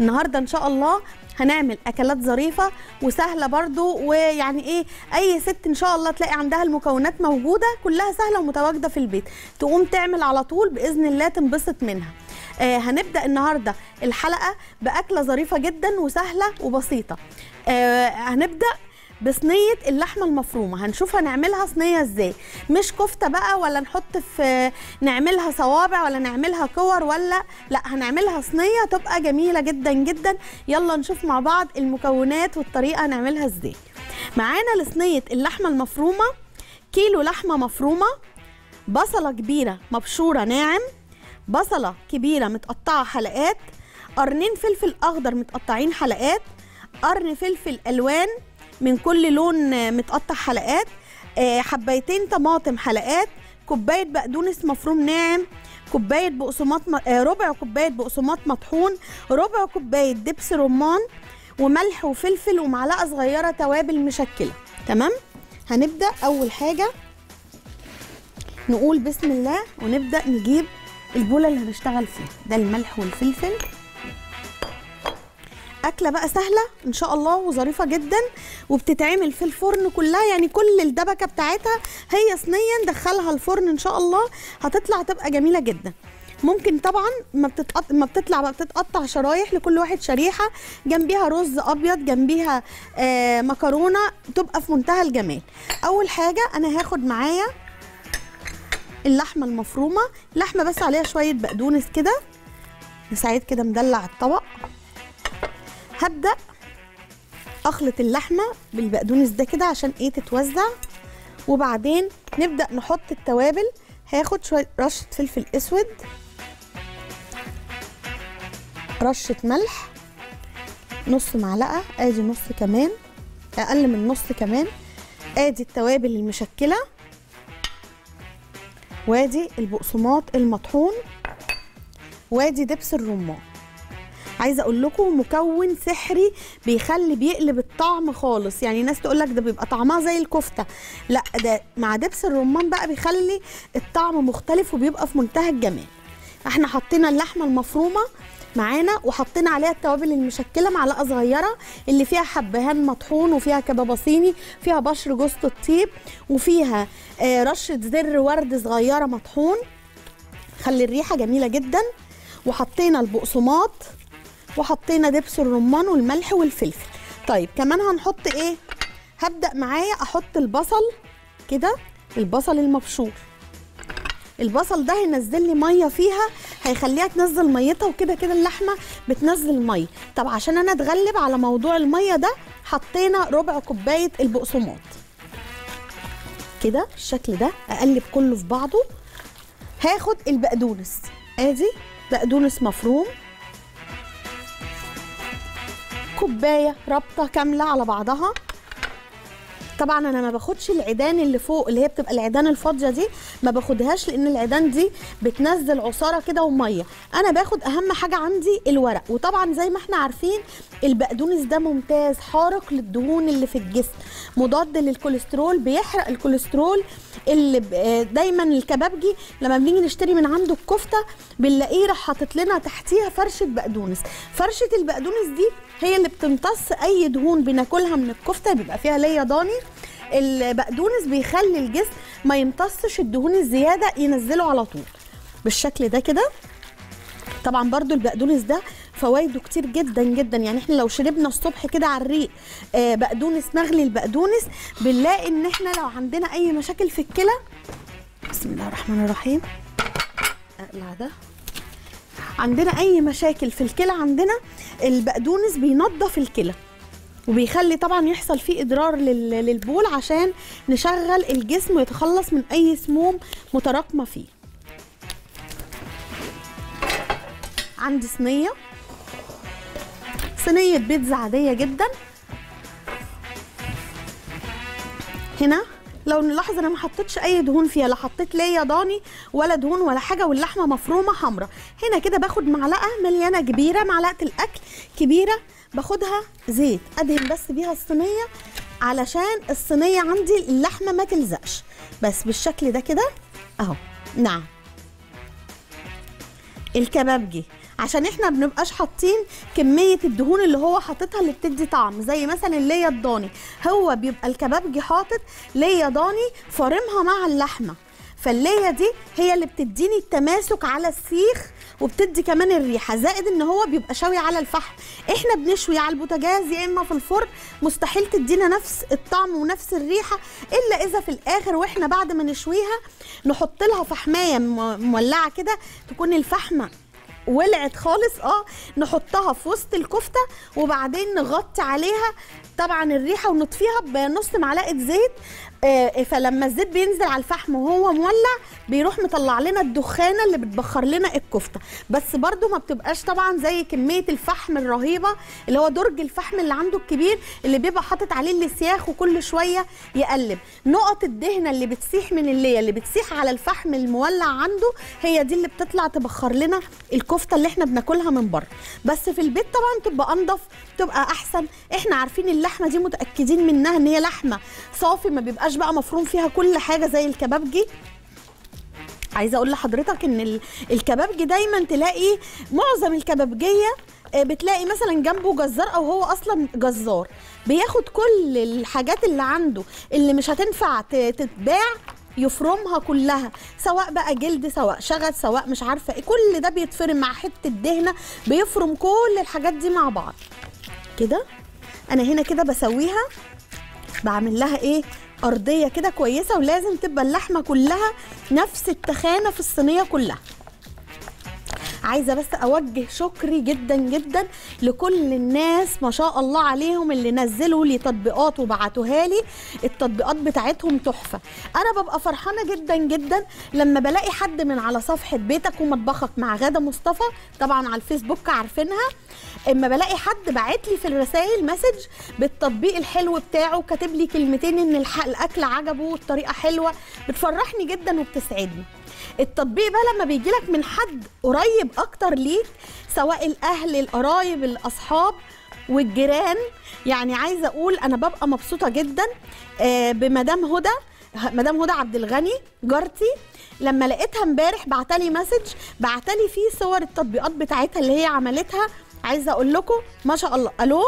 النهارده ان شاء الله هنعمل اكلات ظريفه وسهله برضو ويعني ايه اي ست ان شاء الله تلاقي عندها المكونات موجوده كلها سهله ومتواجده في البيت تقوم تعمل على طول باذن الله تنبسط منها آه هنبدا النهارده الحلقه باكله ظريفه جدا وسهله وبسيطه آه هنبدا بصينيه اللحمه المفرومه هنشوف هنعملها صينيه ازاي مش كفته بقى ولا نحط في نعملها صوابع ولا نعملها كور ولا لا هنعملها صينيه تبقى جميله جدا جدا يلا نشوف مع بعض المكونات والطريقه هنعملها ازاي معانا لصينيه اللحمه المفرومه كيلو لحمه مفرومه بصله كبيره مبشوره ناعم بصله كبيره متقطعه حلقات قرنين فلفل اخضر متقطعين حلقات قرن فلفل الوان من كل لون متقطع حلقات حبايتين طماطم حلقات كوبايه بقدونس مفروم ناعم كوبايه بقسماط م... ربع كوبايه بقسماط مطحون ربع كوبايه دبس رمان وملح وفلفل ومعلقه صغيره توابل مشكله تمام هنبدا اول حاجه نقول بسم الله ونبدا نجيب البوله اللي هنشتغل فيها ده الملح والفلفل اكله بقى سهله ان شاء الله وظريفه جدا وبتتعمل في الفرن كلها يعني كل الدبكه بتاعتها هي صينيه ندخلها الفرن ان شاء الله هتطلع تبقى جميله جدا ممكن طبعا ما بتتقط... ما بتطلع بقى بتتقطع شرايح لكل واحد شريحه جنبيها رز ابيض جنبيها آه مكرونه تبقى في منتهى الجمال اول حاجه انا هاخد معايا اللحمه المفرومه لحمه بس عليها شويه بقدونس كده نساعد كده مدلع الطبق هبدا اخلط اللحمه بالبقدونس ده كده عشان ايه تتوزع وبعدين نبدا نحط التوابل هاخد شويه رشه فلفل اسود رشه ملح نص معلقه ادي نص كمان اقل من نص كمان ادي التوابل المشكله وادي البقسماط المطحون وادي دبس الرمان عايزه اقول لكم مكون سحري بيخلي بيقلب الطعم خالص يعني ناس تقول لك ده بيبقى طعمها زي الكفته لا ده مع دبس الرمان بقى بيخلي الطعم مختلف وبيبقى في منتهى الجمال احنا حطينا اللحمه المفرومه معانا وحطينا عليها التوابل المشكله معلقه صغيره اللي فيها حبهان مطحون وفيها كبابه صيني فيها بشر جوز الطيب وفيها آه رشه زر ورد صغيره مطحون خلي الريحه جميله جدا وحطينا البقسماط وحطينا دبس الرمان والملح والفلفل طيب كمان هنحط ايه هبدا معايا احط البصل كده البصل المبشور البصل ده هينزل لي ميه فيها هيخليها تنزل ميتها وكده كده اللحمه بتنزل ميه طب عشان انا اتغلب على موضوع الميه ده حطينا ربع كوبايه البقسماط كده بالشكل ده اقلب كله في بعضه هاخد البقدونس ادي بقدونس مفروم كوبايه ربطه كامله على بعضها طبعا انا ما باخدش العيدان اللي فوق اللي هي بتبقى العيدان الفاضيه دي ما باخدهاش لان العيدان دي بتنزل عصاره كده وميه انا باخد اهم حاجه عندي الورق وطبعا زي ما احنا عارفين البقدونس ده ممتاز حارق للدهون اللي في الجسم مضاد للكوليسترول بيحرق الكوليسترول اللي دايما الكبابجي لما بنيجي نشتري من عنده الكفته بنلاقيه راح حاطط لنا تحتيها فرشه بقدونس فرشه البقدونس دي هي اللي بتمتص اي دهون بناكلها من الكفته بيبقى فيها ليا ضاني البقدونس بيخلي الجسم ما يمتصش الدهون الزياده ينزله على طول بالشكل ده كده طبعا برضو البقدونس ده فوائده كتير جدا جدا يعني احنا لو شربنا الصبح كده على الريق آه بقدونس مغلي البقدونس بنلاقي ان احنا لو عندنا اي مشاكل في الكلى بسم الله الرحمن الرحيم اقلع ده عندنا اي مشاكل في الكلى عندنا البقدونس بينظف الكلى وبيخلي طبعا يحصل فيه اضرار للبول عشان نشغل الجسم ويتخلص من اي سموم متراكمه فيه عندي صينيه صينيه بيتزا عاديه جدا هنا لو نلاحظ انا ما حطيتش اي دهون فيها لا حطيت ليا ضاني ولا دهون ولا حاجه واللحمه مفرومه حمراء هنا كده باخد معلقه مليانه كبيره معلقه الاكل كبيره باخدها زيت ادهن بس بيها الصينيه علشان الصينيه عندي اللحمه ما تلزقش بس بالشكل ده كده اهو نعم الكبابجي عشان احنا بنبقاش حاطين كميه الدهون اللي هو حاططها اللي بتدي طعم زي مثلا اللي الضاني هو بيبقى الكبابجي حاطط ليا ضاني فارمها مع اللحمه فالليه دي هي اللي بتديني التماسك على السيخ وبتدي كمان الريحه زائد ان هو بيبقى شوي على الفحم احنا بنشوي على البوتاجاز يا اما في الفرن مستحيل تدينا نفس الطعم ونفس الريحه الا اذا في الاخر واحنا بعد ما نشويها نحط لها فحمايه م- مولعه كده تكون الفحمه ولعت خالص اه نحطها في وسط الكفته وبعدين نغطي عليها طبعا الريحه ونطفيها بنص معلقه زيت آه فلما الزيت بينزل على الفحم وهو مولع بيروح مطلع لنا الدخانه اللي بتبخر لنا الكفته بس برده ما بتبقاش طبعا زي كميه الفحم الرهيبه اللي هو درج الفحم اللي عنده الكبير اللي بيبقى حاطط عليه السياخ وكل شويه يقلب نقط الدهنه اللي بتسيح من اللي اللي بتسيح على الفحم المولع عنده هي دي اللي بتطلع تبخر لنا الكفته اللي احنا بناكلها من بره بس في البيت طبعا تبقى انضف تبقى احسن احنا عارفين اللحمه دي متاكدين منها ان هي لحمه صافي ما بيبقاش بقى مفروم فيها كل حاجه زي الكبابجي عايزه اقول لحضرتك ان ال- الكبابجي دايما تلاقي معظم الكبابجيه آه، بتلاقي مثلا جنبه جزار او هو اصلا جزار بياخد كل الحاجات اللي عنده اللي مش هتنفع ت- تتباع يفرمها كلها سواء بقى جلد سواء شغل سواء مش عارفه ايه كل ده بيتفرم مع حته دهنه بيفرم كل الحاجات دي مع بعض كده انا هنا كده بسويها بعمل لها ايه ارضيه كده كويسه ولازم تبقى اللحمه كلها نفس التخانه في الصينيه كلها عايزه بس اوجه شكري جدا جدا لكل الناس ما شاء الله عليهم اللي نزلوا لي تطبيقات وبعتوها لي التطبيقات بتاعتهم تحفه انا ببقى فرحانه جدا جدا لما بلاقي حد من على صفحه بيتك ومطبخك مع غاده مصطفى طبعا على الفيسبوك عارفينها اما بلاقي حد باعت لي في الرسائل مسج بالتطبيق الحلو بتاعه كاتب لي كلمتين ان الح- الاكل عجبه والطريقه حلوه بتفرحني جدا وبتسعدني التطبيق بقى لما بيجي لك من حد قريب اكتر ليك سواء الاهل القرايب الاصحاب والجيران يعني عايزه اقول انا ببقى مبسوطه جدا آه، بمدام هدى مدام هدى عبد الغني جارتي لما لقيتها امبارح بعتلي مسج بعتلي فيه صور التطبيقات بتاعتها اللي هي عملتها عايزه اقول لكم ما شاء الله الو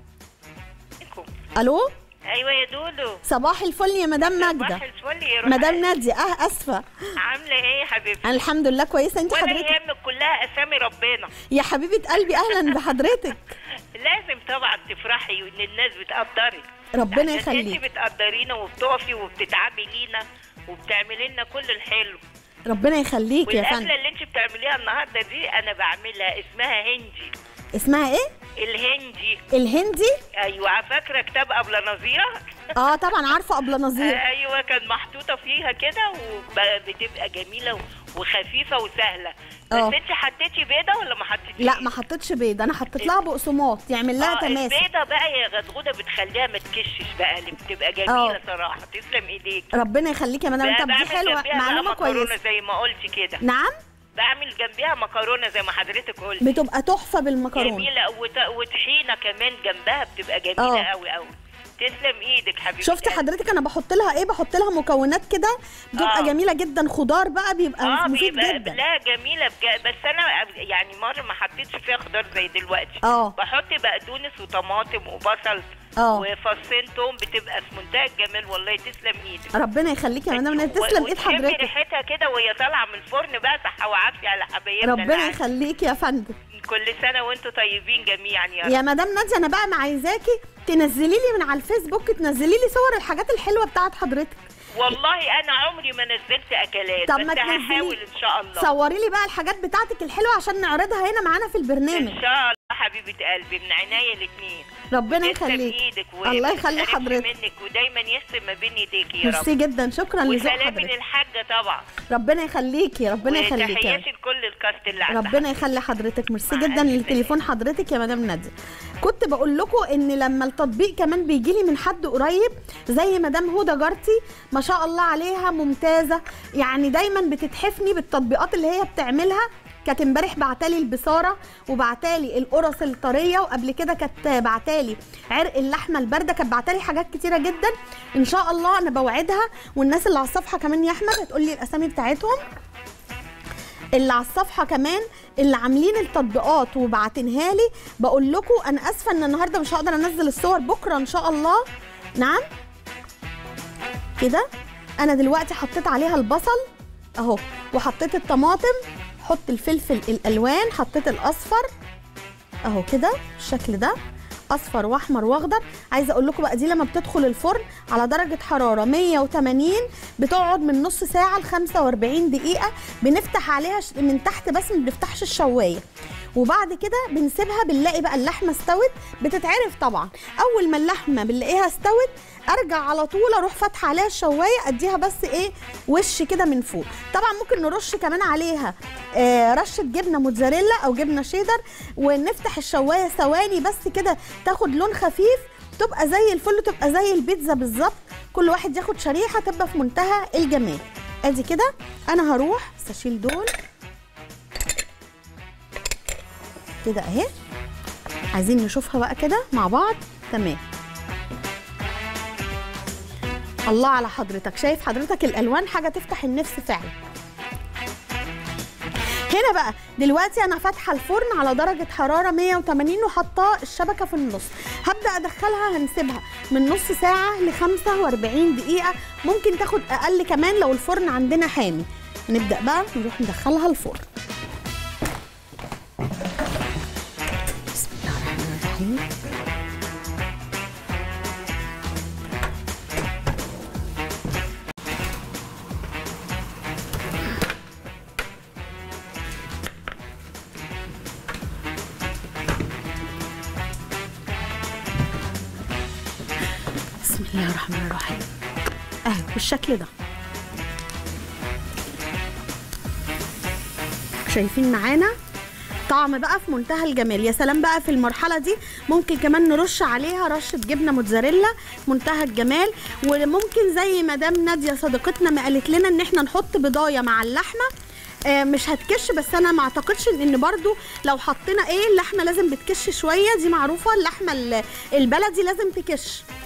عليكم. الو ايوه يا دودو صباح الفل يا مدام صباح ماجده الفل يا روح مدام قلبي. ناديه اه اسفه عامله ايه يا حبيبتي انا الحمد لله كويسه انت ولا حضرتك يهمك كلها اسامي ربنا يا حبيبه قلبي اهلا بحضرتك لازم طبعا تفرحي وان الناس بتقدرك ربنا عشان يخليك. انت بتقدرينا وبتقفي وبتتعبي لينا وبتعملي لنا كل الحلو ربنا يخليك يا والاكله فندم اللي انت بتعمليها النهارده دي انا بعملها اسمها هندي اسمها ايه الهندي الهندي ايوه فاكره كتاب ابله نظيره اه طبعا عارفه ابله نظير ايوه كان محطوطه فيها كده وبتبقى جميله و- وخفيفه وسهله بس اه. انت حطيتي بيضه ولا ما حطيتيش لا ما حطيتش بيض انا حطيت لها بقسماط يعمل لها اه تماسك البيضه بقى يا غدغوده بتخليها ما تكشش بقى اللي بتبقى جميله اه. صراحه تسلم ايديك ربنا يخليك يا مدام بقى طب دي بعمل حلوه جنبيها بقى معلومه مكرونه كويسه زي ما قلتي كده نعم بعمل جنبيها مكرونه زي ما حضرتك قلت بتبقى تحفه بالمكرونه جميله وت- وطحينه كمان جنبها بتبقى جميله اه. قوي قوي تسلم ايدك حبيبتي شفت حضرتك انا بحط لها ايه بحط لها مكونات كده بتبقى اه. جميله جدا خضار بقى بيبقى اه مفيد بيبقى جدا لا جميله بجا... بس انا يعني مره ما حطيتش فيها خضار زي دلوقتي اه. بحط بقدونس وطماطم وبصل اه. وفصين توم بتبقى في منتهى الجمال والله تسلم ايدك ربنا يخليك يا مدام نادية، تسلم ايد وتشمي حضرتك ريحتها كده وهي طالعه من الفرن بقى صحه وعافيه على حبايبنا ربنا العسل. يخليك يا فندم كل سنه وانتم طيبين جميعا يا رب يا مدام نادية انا بقى ما عايزاكي تنزلي لي من على الفيسبوك تنزلي لي صور الحاجات الحلوه بتاعت حضرتك والله انا عمري ما نزلت اكلات طب بس ما تنزلي. هحاول ان شاء الله صوري لي بقى الحاجات بتاعتك الحلوه عشان نعرضها هنا معانا في البرنامج ان شاء الله حبيبه قلبي من عينيا الاثنين ربنا تسلم يخليك ايدك الله يخلي ويحرمش حضرتك منك ودايما يحسن ما بين ايديكي يا ميرسي رب جدا شكرا لذوق وسلامي حضرتك للحاجه طبعا ربنا يخليكي ربنا يخليكي يا وتحياتي لكل الكاست اللي عندها ربنا يخلي حضرتك ميرسي مع جدا ألف لتليفون حضرتك يا مدام نادية كنت بقول لكم ان لما التطبيق كمان بيجي لي من حد قريب زي مدام هدى جارتي ما شاء الله عليها ممتازه يعني دايما بتتحفني بالتطبيقات اللي هي بتعملها كانت امبارح بعتالي البصاره وبعتالي القرص الطريه وقبل كده كانت بعتالي عرق اللحمه البارده كانت بعتالي حاجات كتيره جدا ان شاء الله انا بوعدها والناس اللي على الصفحه كمان يا احمد هتقول لي الاسامي بتاعتهم اللي على الصفحه كمان اللي عاملين التطبيقات وبعتنها لي بقول لكم انا اسفه ان النهارده مش هقدر انزل الصور بكره ان شاء الله نعم كده انا دلوقتي حطيت عليها البصل اهو وحطيت الطماطم حط الفلفل الالوان حطيت الاصفر اهو كده بالشكل ده اصفر واحمر واخضر عايزه اقول لكم بقى دي لما بتدخل الفرن على درجه حراره 180 بتقعد من نص ساعه ل 45 دقيقه بنفتح عليها ش- من تحت بس ما بنفتحش الشوايه وبعد كده بنسيبها بنلاقي بقى اللحمه استوت بتتعرف طبعا اول ما اللحمه بنلاقيها استوت ارجع على طول اروح فاتحه عليها الشوايه اديها بس ايه وش كده من فوق طبعا ممكن نرش كمان عليها آه رشه جبنه موتزاريلا او جبنه شيدر ونفتح الشوايه ثواني بس كده تاخد لون خفيف تبقى زي الفل تبقى زي البيتزا بالظبط كل واحد ياخد شريحه تبقى في منتهى الجمال ادي كده انا هروح بس اشيل دول كده اهي عايزين نشوفها بقى كده مع بعض تمام الله على حضرتك شايف حضرتك الالوان حاجه تفتح النفس فعلا هنا بقى دلوقتي انا فاتحه الفرن على درجه حراره 180 وحاطاه الشبكه في النص هبدا ادخلها هنسيبها من نص ساعه ل 45 دقيقه ممكن تاخد اقل كمان لو الفرن عندنا حامي نبدا بقى نروح ندخلها الفرن بسم الله الرحمن الرحيم بسم الله الرحمن الرحيم اهي بالشكل ده شايفين معانا طعم بقى في منتهى الجمال يا سلام بقى في المرحله دي ممكن كمان نرش عليها رشه جبنه موتزاريلا منتهى الجمال وممكن زي مدام ناديه صديقتنا ما قالت لنا ان احنا نحط بضايه مع اللحمه آه، مش هتكش بس انا ما اعتقدش ان برضو لو حطينا ايه اللحمه لازم بتكش شويه دي معروفه اللحمه ال- البلدي لازم تكش